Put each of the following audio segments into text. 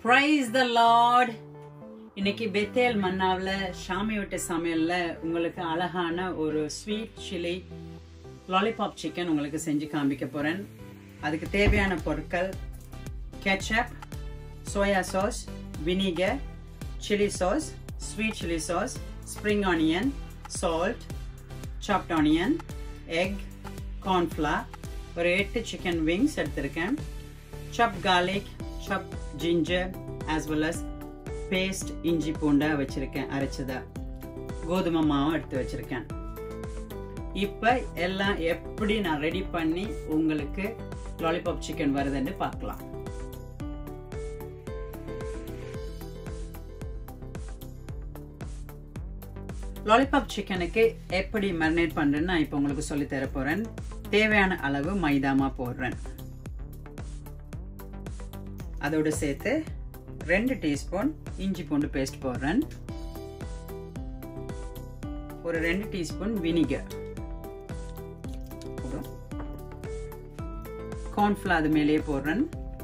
price the Lord இன்னைக்கு Bethel மன்னாவில் ஷாமி விட்ட சமையல்ல உங்களுக்கு அழகான ஒரு ஸ்வீட் சில்லி லாலிபாப் சிக்கன் உங்களுக்கு செஞ்சு காமிக்க போறேன் அதுக்கு தேவையான பொருட்கள் ketchup soya sauce vinegar chilli sauce sweet chilli sauce spring onion salt chopped onion egg cornflour ஒரு எட்டு சிக்கன் விங்ஸ் எடுத்திருக்கேன் chop garlic chop ginger as well as paste இஞ்சி பூண்டா வச்சிருக்கேன் அரைச்சதா கோதுமை மாவும் எடுத்து வச்சிருக்கேன் இப்போ எல்லாம் எப்படி நான் ரெடி பண்ணி உங்களுக்கு லாலிபாப் சிக்கன் வருதுன்னு பார்க்கலாம் லாலிபாப் சிக்கனுக்கு எப்படி மேரினேட் பண்ணுறேன்னு நான் இப்போ உங்களுக்கு சொல்லி தர போகிறேன் தேவையான அளவு மைதாமா போடுறேன் அதோடு சேர்த்து ரெண்டு டீஸ்பூன் இஞ்சி பூண்டு பேஸ்ட் போடுறேன் ஒரு ரெண்டு டீஸ்பூன் வினிகர் கார்ன்ஃப்ளவர் அது மேலேயே போடுறேன்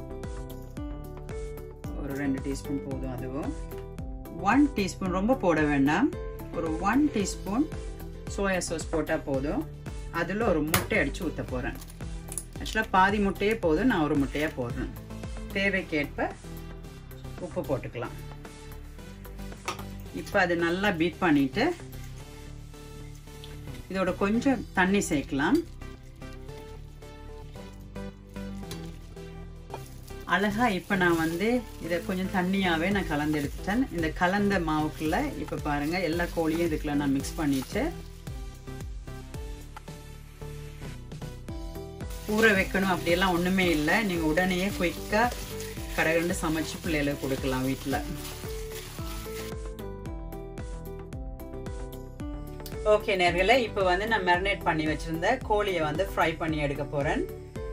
ஒரு ரெண்டு டீஸ்பூன் போதும் அதுவும் ஒன் டீஸ்பூன் ரொம்ப போட வேண்டாம் ஒரு ஒன் டீஸ்பூன் சோயா சாஸ் போட்டால் போதும் அதில் ஒரு முட்டை அடித்து ஊற்ற போகிறேன் ஆக்சுவலாக பாதி முட்டையே போதும் நான் ஒரு முட்டையாக போடுறேன் தேவைக்கேற்ப உப்பு போட்டுக்கலாம் இப்போ அது நல்லா பீட் பண்ணிட்டு இதோட கொஞ்சம் தண்ணி சேர்க்கலாம் அழகா இப்போ நான் வந்து இதை கொஞ்சம் தண்ணியாகவே நான் கலந்து எடுத்துட்டேன் இந்த கலந்த மாவுக்குள்ள இப்போ பாருங்க எல்லா கோழியும் இதுக்குள்ள நான் மிக்ஸ் பண்ணிட்டு ஊற வைக்கணும் அப்படியெல்லாம் ஒன்றுமே இல்லை நீங்கள் உடனே குயிக்காக கடகண்டு சமைச்சு பிள்ளைகளுக்கு கொடுக்கலாம் வீட்டில் ஓகே நேர்களே இப்போ வந்து நான் மெரினேட் பண்ணி வச்சிருந்த கோழியை வந்து ஃப்ரை பண்ணி எடுக்க போகிறேன்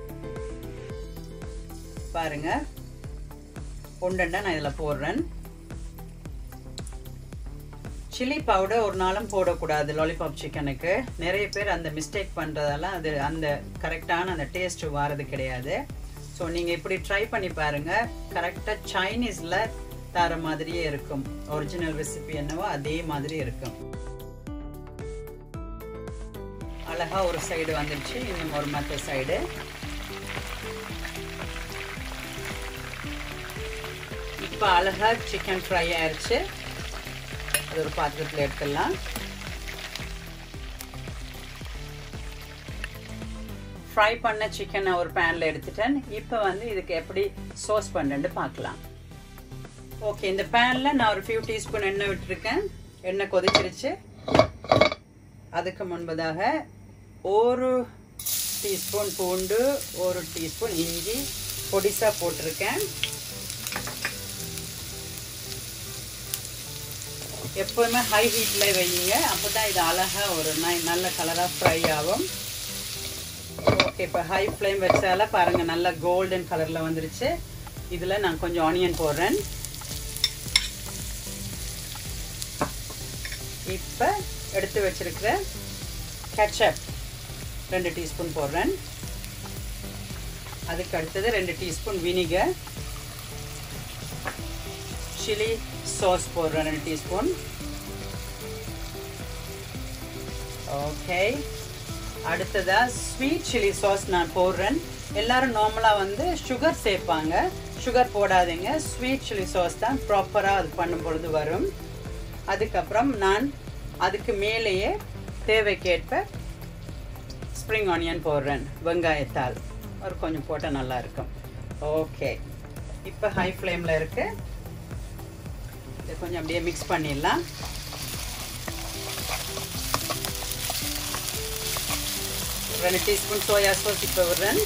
பாருங்க ஒண்டண்டா நான் இதில் போடுறேன் சில்லி பவுடர் ஒரு நாளும் போடக்கூடாது லாலிபாப் சிக்கனுக்கு நிறைய பேர் அந்த மிஸ்டேக் பண்ணுறதால அது அந்த கரெக்டான அந்த டேஸ்ட் வாரது கிடையாது ஸோ நீங்கள் இப்படி ட்ரை பண்ணி பாருங்கள் கரெக்டாக சைனீஸில் தர மாதிரியே இருக்கும் ஒரிஜினல் ரெசிபி என்னவோ அதே மாதிரி இருக்கும் அழகா ஒரு சைடு வந்துடுச்சு இன்னும் ஒரு மற்ற சைடு இப்போ அழகா சிக்கன் ஃப்ரை ஆயிடுச்சு அது ஒரு பாத்திரத்தில் எடுத்துடலாம் ஃப்ரை பண்ண சிக்கனை ஒரு பேனில் எடுத்துட்டேன் இப்போ வந்து இதுக்கு எப்படி சோஸ் பண்ணுன்னு பார்க்கலாம் ஓகே இந்த பேனில் நான் ஒரு ஃபியூ டீஸ்பூன் எண்ணெய் விட்டுருக்கேன் எண்ணெய் கொதிச்சிருச்சு அதுக்கு முன்பதாக ஒரு டீஸ்பூன் பூண்டு ஒரு டீஸ்பூன் இஞ்சி பொடிசாக போட்டிருக்கேன் எப்போவுமே ஹை ஹீட்டில் வையுங்க அப்போ தான் இது அழகாக ஒரு நல்ல கலராக ஃப்ரை ஆகும் ஓகே இப்போ ஹை ஃப்ளேம் வச்சால பாருங்கள் நல்லா கோல்டன் கலரில் வந்துருச்சு இதில் நான் கொஞ்சம் ஆனியன் போடுறேன் இப்போ எடுத்து வச்சிருக்கிற கெச்சப் ரெண்டு டீஸ்பூன் போடுறேன் அதுக்கு அடுத்தது ரெண்டு டீஸ்பூன் வினிகர் சில்லி சாஸ் போடுறேன் ரெண்டு டீஸ்பூன் ஓகே அடுத்ததா ஸ்வீட் சில்லி சாஸ் நான் போடுறேன் எல்லாரும் நார்மலாக வந்து சுகர் சேர்ப்பாங்க சுகர் போடாதீங்க ஸ்வீட் சில்லி சாஸ் தான் ப்ராப்பராக அது பண்ணும் பொழுது வரும் அதுக்கப்புறம் நான் அதுக்கு மேலேயே தேவைக்கேற்ப ஸ்ப்ரிங் ஆனியன் போடுறேன் வெங்காயத்தால் ஒரு கொஞ்சம் போட்டால் நல்லா இருக்கும் ஓகே இப்போ ஹை ஃப்ளேமில் இருக்கு இதை கொஞ்சம் அப்படியே மிக்ஸ் பண்ணிடலாம் ரெண்டு டீஸ்பூன் சோயா சாஸ் இப்போ விடுறேன்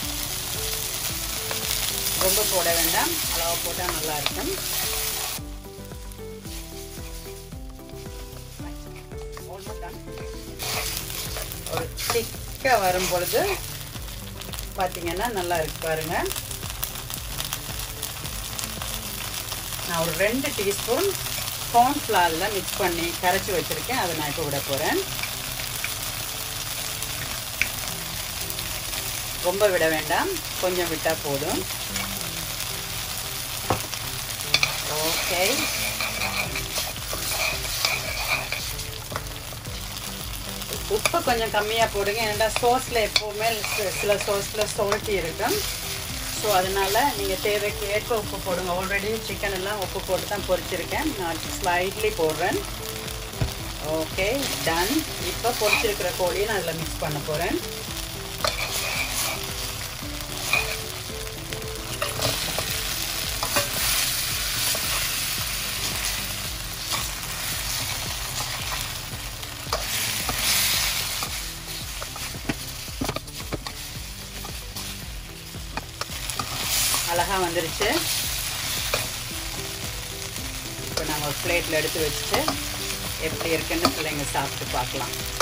ரொம்ப போட வேண்டாம் அளவாக போட்டால் நல்லா இருக்கும் ஒரு திக்காக வரும் பொழுது பார்த்தீங்கன்னா நல்லா இருக்கு பாருங்க நான் ஒரு ரெண்டு டீஸ்பூன் கார்ன்ஃப்ளவரில் மிக்ஸ் பண்ணி கரைச்சி வச்சுருக்கேன் அதை நான் இப்போ விட போகிறேன் ரொம்ப விட வேண்டாம் கொஞ்சம் விட்டால் போதும் ஓகே உப்பு கொஞ்சம் கம்மியாக போடுங்க ஏன்னா சோஸில் எப்போவுமே சி- சில சோஸில் சோல்ட்டி இருக்கும் ஸோ அதனால நீங்கள் தேவைக்கு ஏற்ப உப்பு போடுங்க ஆல்ரெடி சிக்கன் எல்லாம் உப்பு போட்டு தான் பொரிச்சிருக்கேன் நான் ஸ்லைட்லி போடுறேன் ஓகே டன் இப்போ பொரிச்சிருக்கிற கோழியை நான் அதில் மிக்ஸ் பண்ண போகிறேன் அழகா வந்துருச்சு இப்போ நம்ம ஒரு பிளேட்டில் எடுத்து வச்சுட்டு எப்படி இருக்குன்னு பிள்ளைங்க சாப்பிட்டு பார்க்கலாம்